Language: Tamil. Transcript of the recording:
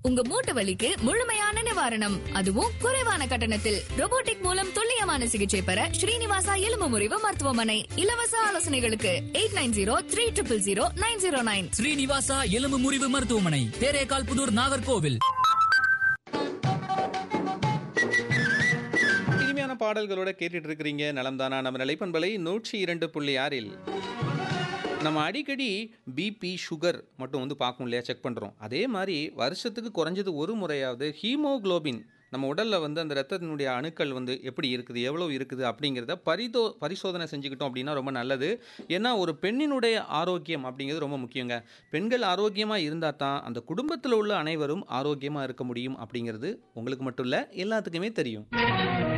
உங்க மூட்டு வலிக்கு முழுமையான நிவாரணம் அதுவும் குறைவான கட்டணத்தில் robotic மூலம் துல்லியமான சிகிச்சை பெற ஸ்ரீனிவாசா எலும்பு முறிவு மருத்துவமனை இலவச ஆலோசனைகளுக்கு eight nine zero three triple zero nine zero nine Srinivasa எலும்பு முறிவு மருத்துவமனை தேரேகால் புதூர் நாகர்கோவில் இனிமையான பாடல்களோட கேட்டுட்டு இருக்கிறீங்க நலம்தானா நம்ம நிலைப்பண்பலை நூற்றி இரண்டு புள்ளி ஆறில் நம்ம அடிக்கடி பிபி சுகர் மட்டும் வந்து பார்க்கும் இல்லையா செக் பண்ணுறோம் அதே மாதிரி வருஷத்துக்கு குறைஞ்சது ஒரு முறையாவது ஹீமோகுளோபின் நம்ம உடலில் வந்து அந்த ரத்தத்தினுடைய அணுக்கள் வந்து எப்படி இருக்குது எவ்வளோ இருக்குது அப்படிங்கிறத பரிதோ பரிசோதனை செஞ்சுக்கிட்டோம் அப்படின்னா ரொம்ப நல்லது ஏன்னா ஒரு பெண்ணினுடைய ஆரோக்கியம் அப்படிங்கிறது ரொம்ப முக்கியங்க பெண்கள் ஆரோக்கியமாக இருந்தால் தான் அந்த குடும்பத்தில் உள்ள அனைவரும் ஆரோக்கியமாக இருக்க முடியும் அப்படிங்கிறது உங்களுக்கு மட்டும் இல்லை எல்லாத்துக்குமே தெரியும்